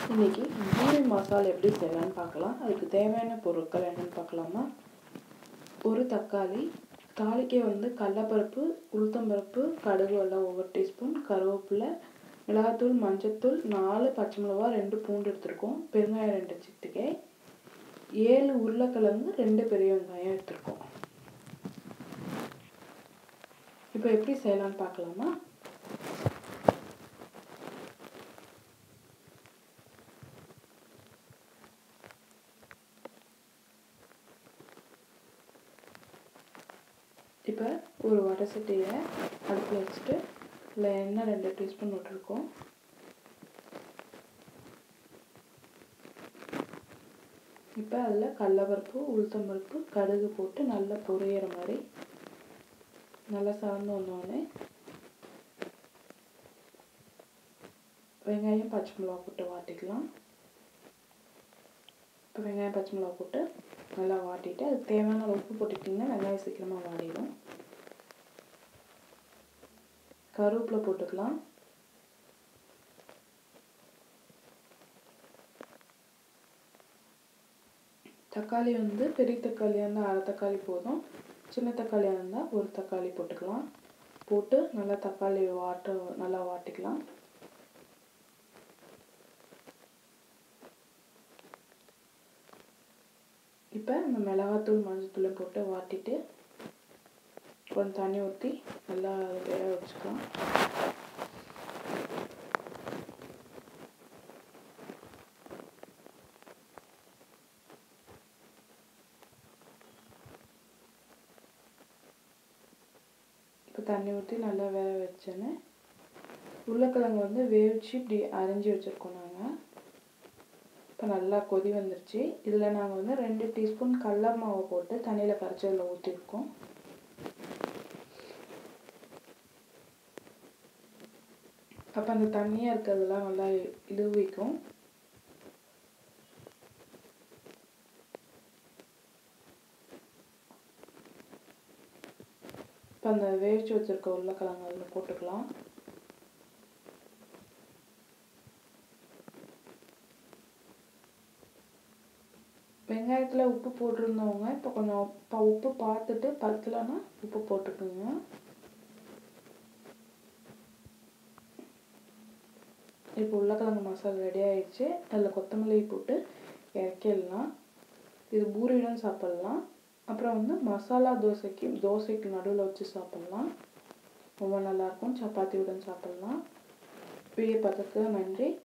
இன்றைக்கி பூரி மசாலா எப்படி செய்யலாம்னு பார்க்கலாம் அதுக்கு தேவையான பொருட்கள் என்னென்னு பார்க்கலாமா ஒரு தக்காளி தாளிக்க வந்து கடலப்பருப்பு உளுத்தம்பருப்பு கடுகு எல்லாம் ஒவ்வொரு டீஸ்பூன் கருவேப்பிலை மிளகாத்தூள் மஞ்சத்தூள் நாலு பச்சை மிளகா ரெண்டு பூண்டு எடுத்திருக்கோம் பெருங்காயம் ரெண்டு சிட்டிகை ஏழு உருளைக்கிழங்கு ரெண்டு பெரிய வெங்காயம் எடுத்திருக்கோம் இப்போ எப்படி செய்யலாம்னு பார்க்கலாமா இப்போ ஒரு வடை சட்டியை அடுப்பில் வச்சுட்டு அதில் எண்ணெய் ரெண்டு டீஸ்பூன் விட்டுருக்கோம் இப்போ அதில் கடலப்பருப்பு உளுத்தம்பருப்பு கடுகு போட்டு நல்லா பொரியிற மாதிரி நல்லா சார்ந்து வந்தோடனே வெங்காயம் பச்சை மிளகா போட்டு வாட்டிக்கலாம் இப்போ வெங்காயம் பச்சை மிளகா போட்டு நல்லா வாட்டிட்டு அதுக்கு தேவையான அளவு உப்பு போட்டுக்கிட்டிங்கன்னா வெங்காயம் சீக்கிரமாக வாடிடும் கருவேப்பிலை போட்டுக்கலாம் தக்காளி வந்து பெரிய தக்காளியாக இருந்தால் அரை தக்காளி போதும் சின்ன தக்காளியாக இருந்தால் ஒரு தக்காளி போட்டுக்கலாம் போட்டு நல்லா தக்காளி வாட்ட நல்லா வாட்டிக்கலாம் இப்போ இந்த மிளகாத்தூள் மஞ்சத்தூளை போட்டு வாட்டிட்டு கொஞ்சம் தண்ணி ஊற்றி நல்லா வேக வச்சுக்கலாம் இப்போ தண்ணி ஊற்றி நல்லா வேக வச்சேன்னு உருளைக்கிழங்கு வந்து வேவிச்சு இப்படி அரிஞ்சு வச்சுருக்கோம் நாங்கள் இப்போ நல்லா கொதி வந்துருச்சு இதில் நாங்கள் வந்து ரெண்டு டீஸ்பூன் கடல மாவை போட்டு தண்ணியில் கரைச்சி அதில் ஊற்றிருக்கோம் அப்போ அந்த தண்ணியாக இருக்கிறதெல்லாம் நல்லா இழுவிக்கும் இப்போ அந்த வேவிச்சு வச்சுருக்க உருளைக்கிழங்கு அதில் போட்டுக்கலாம் வெங்காயத்தில் உப்பு போட்டிருந்தவங்க இப்போ கொஞ்சம் இப்போ உப்பு பார்த்துட்டு பத்தலைன்னா உப்பு போட்டுக்கோங்க இப்போ உருளைக்கிழங்கு மசாலா ரெடி ஆயிடுச்சு அதில் கொத்தமல்லி போட்டு இறக்கிடலாம் இது பூரியுடன் சாப்பிட்லாம் அப்புறம் வந்து மசாலா தோசைக்கு தோசைக்கு நடுவில் வச்சு சாப்பிட்லாம் ரொம்ப நல்லாயிருக்கும் சப்பாத்தியுடன் சாப்பிட்லாம் வீடியோ பார்த்ததுக்கு நன்றி